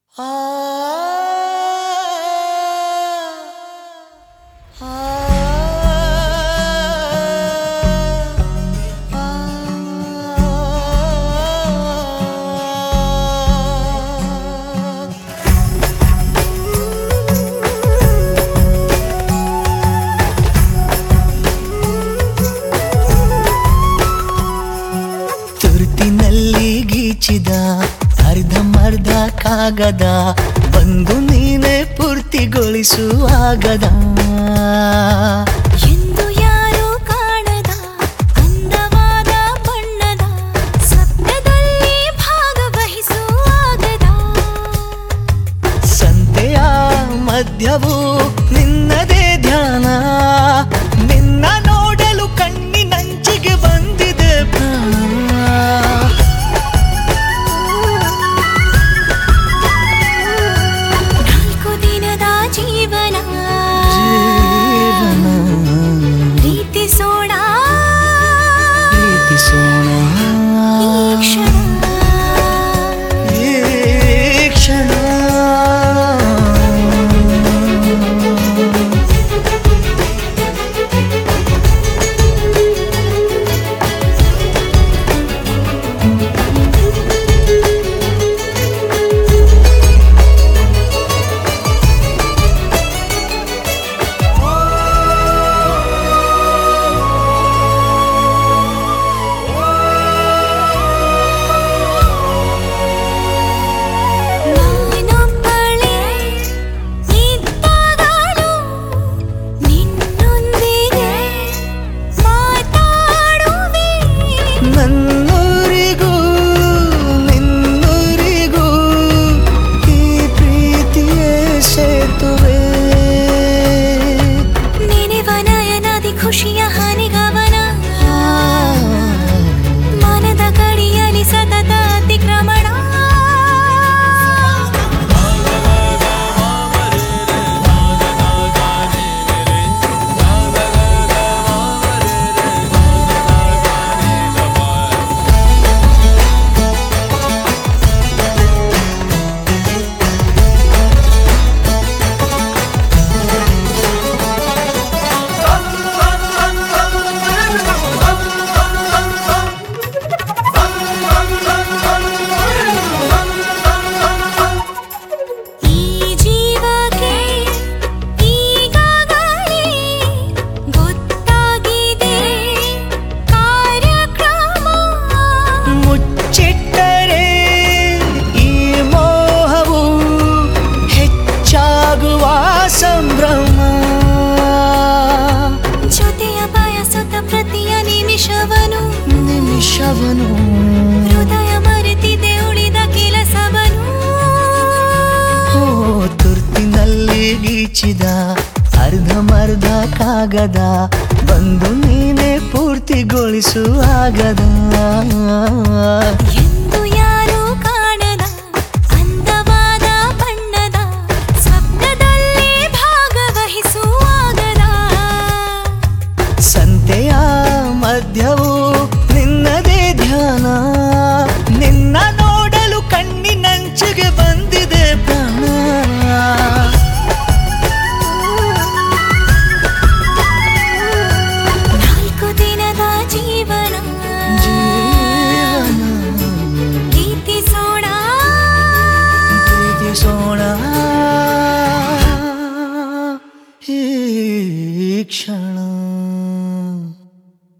ತುರ್ತಿನಲ್ಲಿ ಗೀಚಿದ ಅರ್ಧಮರ್ಧ ಕಾಗದ ಬಂದು ನೀನೆ ಪೂರ್ತಿಗೊಳಿಸುವಾಗದ ಎಂದು ಯಾರೂ ಕಾಣದ ಅಂದವಾದ ಬಣ್ಣದ ಸ್ವಪ್ನದಲ್ಲಿ ಭಾಗವಹಿಸುವಾಗದ ಸಂತೆಯ ಮಧ್ಯವು ನಿನ್ನದೇ ಧ್ಯಾನ ನಿನ್ನ ನೋಡಲು ಕಣ್ಣಿನಂಚಿಗೆ ಬಂದಿದೆ ಪ್ರಾಣ ನಾಲ್ಕು ದಿನದ ಜೀವನ ಜೀವನ ಪ್ರೀತಿಸೋಣ ಪ್ರೀತಿಸೋಣ ಈ ಕ್ಷಣ ಈ ಕ್ಷಣ ನಾನೊಬ್ಬಳೇ ಇದ್ದಾಗಲೂ ನಿನ್ನೊಂದಿಗೆ ಮಾತಾಡುವೆ ನನ್ನೂರಿಗೂ ನಿನ್ನೂರಿಗೂ ಈ ಪ್ರೀತಿಯೇ ಸೇತುವೆ ನೆನೆವ ನಯನದಿ ಖುಷಿಯ ಹನಿಗವನ ಮನದ ಗಡಿಯಲ್ಲಿ ಸತತ ಅತಿಕ್ರಮಣ ಈ ಜೀವಕ್ಕೆ ಈಗಾಗಲೇ ಗೊತ್ತಾಗಿದೆ ಕಾರ್ಯಕ್ರಮ ಮುಚ್ಚಿಟ್ಟರೆ ಈ ಮೋಹವು ಹೆಚ್ಚಾಗುವ ಸಂಭ್ರಮ ಜೊತೆಯ ಬಯಸುತ್ತ ಪ್ರತಿಯ ನಿಮಿಷವನು ನಿಮಿಷವನು ಹೃದಯ ಮರೆತಿದೆ ಉಳಿದ ಕೆಲಸವನು ಓ ತುರ್ತಿನಲ್ಲಿ ಗೀಚಿದ ಅರ್ಧಮರ್ಧ ಕಾಗದ ಬಂದು ನೀನೆ ಪೂರ್ತಿಗೊಳಿಸುವಾಗದ ಎಂದು ಯಾರೂ ಕಾಣದ ಅಂದವಾದ ಬಣ್ಣದ ಸ್ವಪ್ನದಲ್ಲಿ ಭಾಗವಹಿಸುವಾಗದ ಸಂತೆಯ ಮಧ್ಯವು ನಿನ್ನದೇ ಧ್ಯಾನ ನಿನ್ನ ನೋಡಲು ಕಣ್ಣಿನಂಚಿಗೆ ಬಂದಿದೆ ಪ್ರಾಣ ನಾಲ್ಕು ದಿನದ ಜೀವನ ಜೀವನ ಪ್ರೀತಿಸೋಣ ಪ್ರೀತಿಸೋಣ ಈ ಕ್ಷಣ